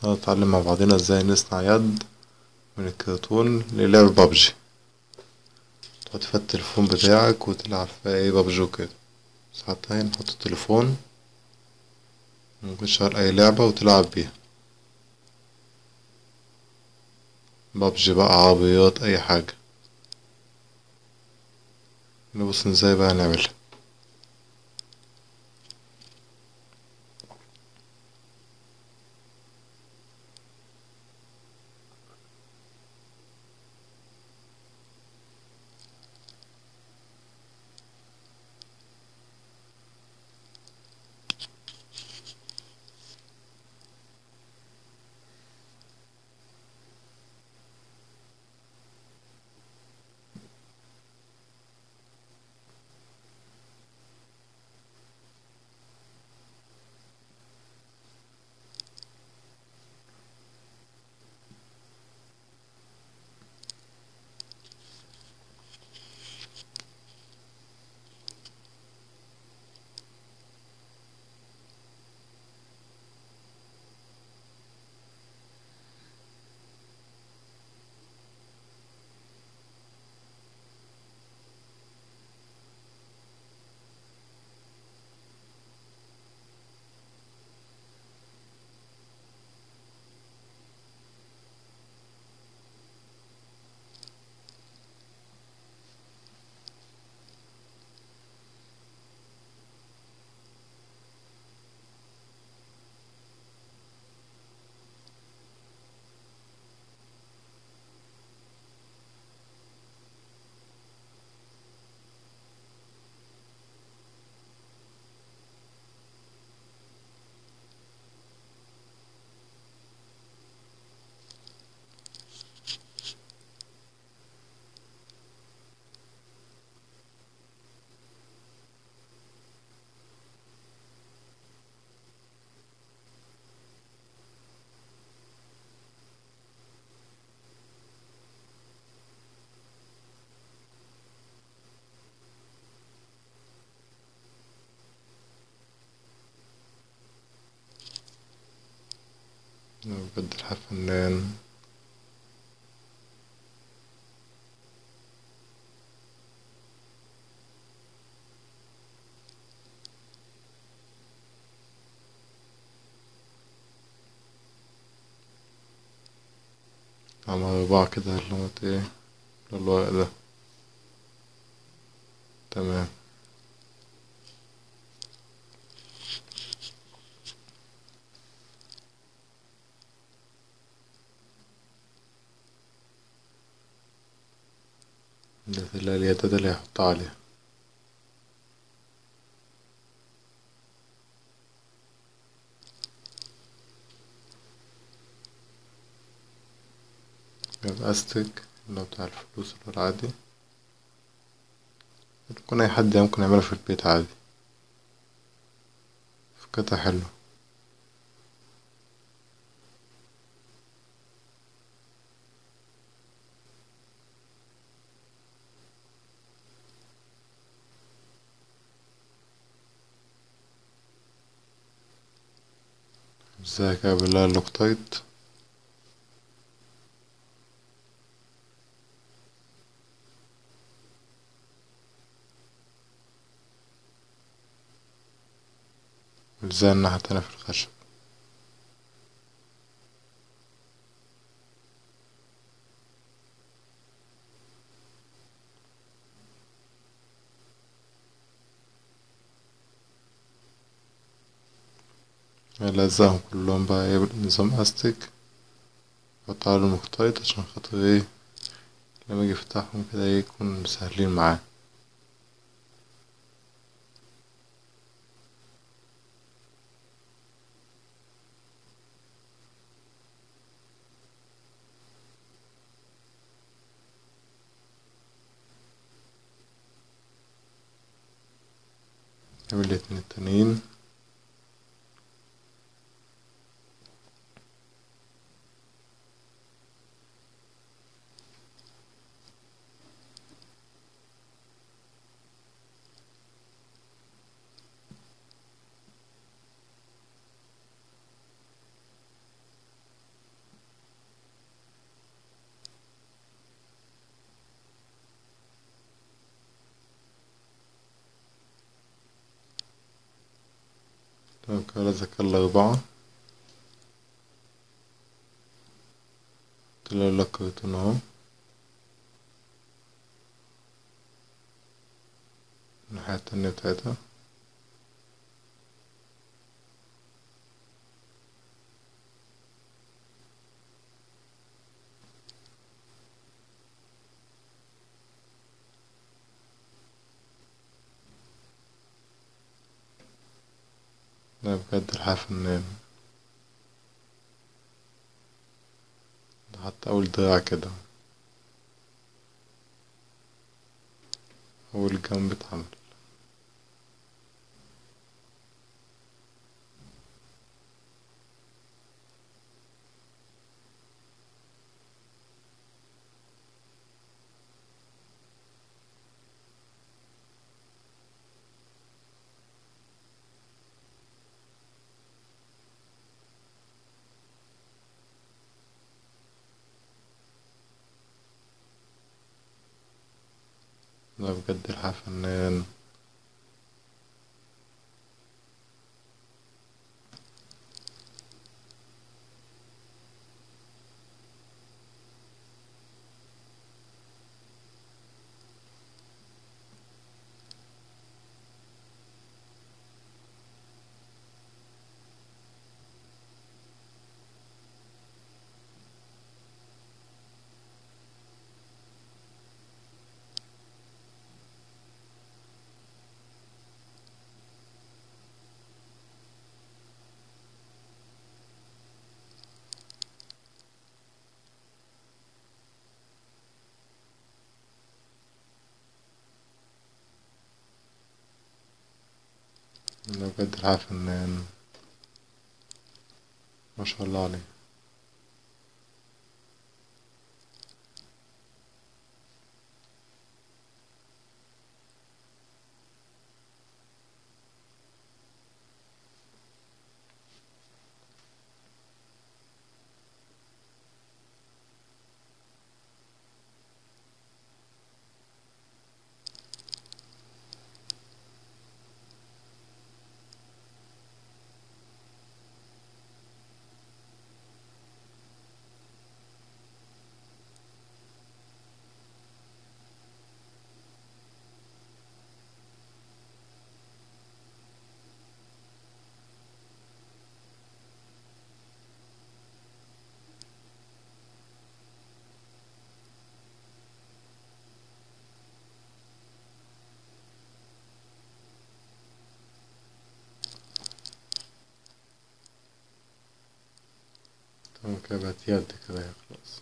هنتعلم مع بعضنا ازاي نصنع يد من الكرتون للعب بابجي تحط فيها التليفون بتاعك وتلعب فيها ايه بابجي وكده ساعتها نحط التليفون ممكن تشغل اي لعبة وتلعب بيها بابجي بقى عربيات اي حاجة نبص ازاي بقى نعملها نبدلها فنان عمل أربعة كده اللي ايه الورق ده تمام ده اللي اليدات اللي هيحطها عليها يبقى أستك اللي هو بتاع الفلوس اللي هو العادي ممكن أي حد ممكن يعملها في البيت عادي فكرتها حلوة ازيك يا بالله اللوكتايت ازاي الناحية التانية في الخشب نلزقهم كلهم بقى ايه بنظام استك نحط عليهم مختلط عشان خاطر ايه لما اجي افتحهم كده ايه يكون سهلين معاه نعمل الاتنين التانيين تمام كده ذكر الأربعة طلع لك كرتون اهو الناحية التانية بتاعتها لا بجد الحياة فنان ده حتى أول دراع كده أول جنب اتعمل لا بجد الحياة فنان لا بجد الحياة فنان ما شاء الله عليه تمام كده بقت يد كده هي خلاص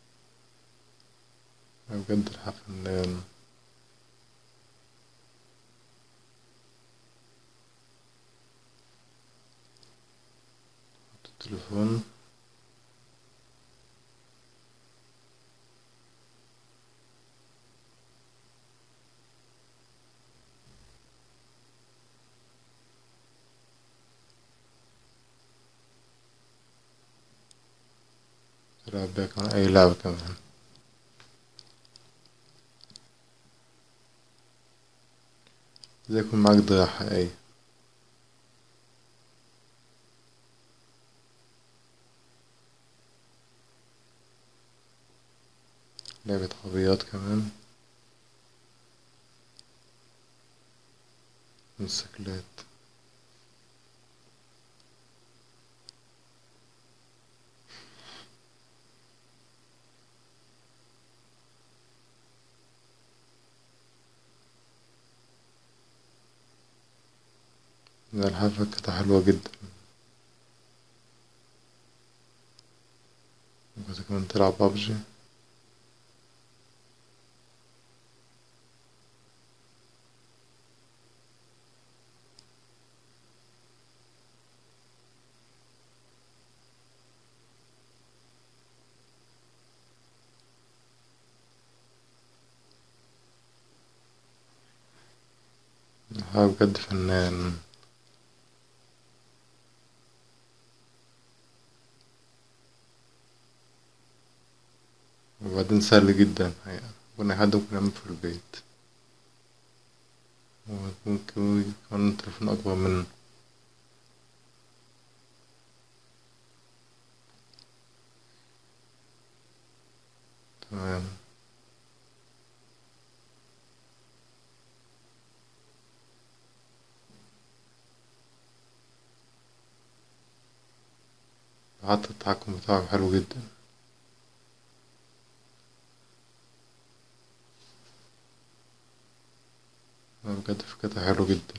لا بجد الحياة فنان حط التليفون تلعب بيها كمان أي لعبة كمان زي يكون معاك دراع حقيقية لعبة عربيات كمان موتوسيكلات ده الحفلة كانت حلوة جدا وكنت كمان تلعب بابجي ها بجد فنان وبعدين سهل جدا الحقيقة ممكن أي حد ممكن يعمل في البيت وممكن كمان تليفون أكبر منه تمام حتى التحكم بتاعه حلو جدا بجد فكرتها حلوة جدا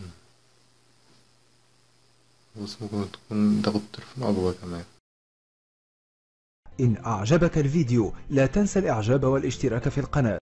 بس ممكن تكون تاخد تليفون أكبر كمان إن أعجبك الفيديو لا تنسى الإعجاب والاشتراك في القناة